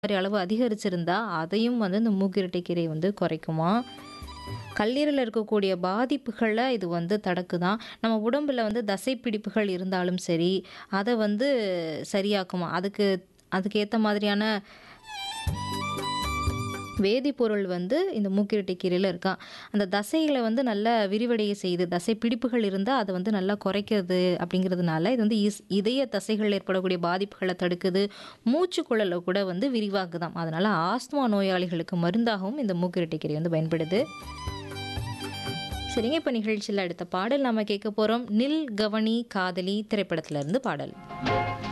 மாதிரி அளவு அதிகரிச்சிருந்தா, அதையும் வந்து இந்த மூக்கிரட்டை கீரை வந்து குறைக்குமாம். கல்லீரல்ல இருக்கக்கூடிய பாதிப்புகள இது வந்து தடுக்குதாம். நம்ம உடம்புல வந்து தசைப்பிடிப்புகள் இருந்தாலும் சரி, அத வந்து சரியாக்குமாம். அதுக்கு அதுக்கு ஏத்த மாதிரியான வேதிப்பொருள் வந்து இந்த மூக்கிரட்டை கீரையில இருக்காம். அந்த தசைகள வந்து நல்லா விரிவடைய செய்யுது. தசை பிடிப்புகள் இருந்தா, அத வந்து நல்லா குறைக்கிறது அப்படிங்கிறதுனால, இது வந்து இஸ் இதய தசைகள்ல ஏற்படக்கூடிய பாதிப்புகள தடுக்குது. மூச்சுக்குழல கூட வந்து விரிவாக்குதாம். அதனால ஆஸ்துமா நோயாளிகளுக்கு மருந்தாகவும் இந்த மூக்கிரட்டை கீரை வந்து பயன்படுது. சரிங்க, இப்ப நிகழ்ச்சியில அடுத்த பாடல் நாம கேட்க போறோம். "நில் கவனி காதலி" திரைப்படத்திலிருந்து பாடல்.